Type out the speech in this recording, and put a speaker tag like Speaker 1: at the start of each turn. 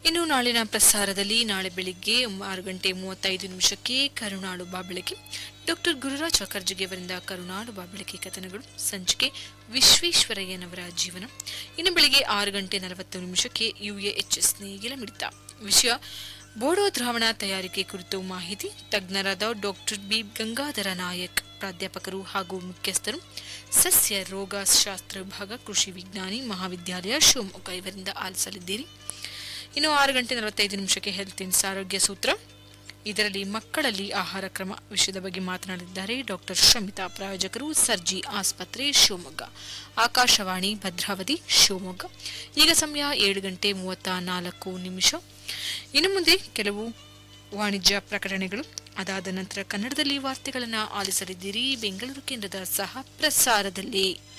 Speaker 1: ಇನ್ನು ನಾಳಿನ ಪ್ರಸಾರದಲ್ಲಿ ನಾಳೆ ಬೆಳಿಗ್ಗೆ ಆರು ಗಂಟೆ ಮೂವತ್ತೈದು ನಿಮಿಷಕ್ಕೆ ಕರುನಾಡು ಬಾಬೆಳಕೆ ಡಾಕ್ಟರ್ ಗುರುರಾಜ್ ಅಕರ್ಜಿಗೆ ಅವರಿಂದ ಕರುನಾಡು ಬಾಬೆಳಕೆ ಕಥನಗಳು ಸಂಚಿಕೆ ವಿಶ್ವೇಶ್ವರಯ್ಯನವರ ಜೀವನ ಇನ್ನು ಬೆಳಿಗ್ಗೆ ಆರು ಗಂಟೆ ನಲವತ್ತು ನಿಮಿಷಕ್ಕೆ ಯುಎಎಚ್ಎಸ್ ನೇಗಿಲ ಮಿಡಿತ ವಿಷಯ ಬೋಡೋ ದ್ರಾವಣ ತಯಾರಿಕೆ ಕುರಿತು ಮಾಹಿತಿ ತಜ್ಞರಾದ ಡಾಕ್ಟರ್ ಬಿ ಗಂಗಾಧರ ನಾಯಕ್ ಪ್ರಾಧ್ಯಾಪಕರು ಹಾಗೂ ಮುಖ್ಯಸ್ಥರು ಸಸ್ಯ ರೋಗಶಾಸ್ತ್ರ ವಿಭಾಗ ಕೃಷಿ ವಿಜ್ಞಾನಿ ಮಹಾವಿದ್ಯಾಲಯ ಶಿವಮೊಗ್ಗ ಇವರಿಂದ ಆಲಿಸಲಿದ್ದೀರಿ ಇನ್ನು ಆರು ಗಂಟೆ ನಲವತ್ತೈದು ನಿಮಿಷಕ್ಕೆ ಹೆಲ್ತ್ ಇನ್ಸ್ ಆರೋಗ್ಯ ಸೂತ್ರ ಇದರಲ್ಲಿ ಮಕ್ಕಳಲ್ಲಿ ಆಹಾರ ಕ್ರಮ ವಿಷಯದ ಬಗ್ಗೆ ಮಾತನಾಡಿದ್ದಾರೆ ಡಾಕ್ಟರ್ ಶಮಿತಾ ಪ್ರಾಯೋಜಕರು ಸರ್ಜಿ ಆಸ್ಪತ್ರೆ ಶಿವಮೊಗ್ಗ ಆಕಾಶವಾಣಿ ಭದ್ರಾವತಿ ಶಿವಮೊಗ್ಗ ಈಗ ಸಮಯ ಏಳು ಗಂಟೆ ಮೂವತ್ತ ನಾಲ್ಕು ನಿಮಿಷ ಇನ್ನು ಮುಂದೆ ಕೆಲವು ವಾಣಿಜ್ಯ ಪ್ರಕಟಣೆಗಳು ಅದಾದ ನಂತರ ಕನ್ನಡದಲ್ಲಿ ವಾರ್ತೆಗಳನ್ನು ಆಲಿಸಲಿದ್ದೀರಿ ಬೆಂಗಳೂರು ಕೇಂದ್ರದ ಸಹ ಪ್ರಸಾರದಲ್ಲಿ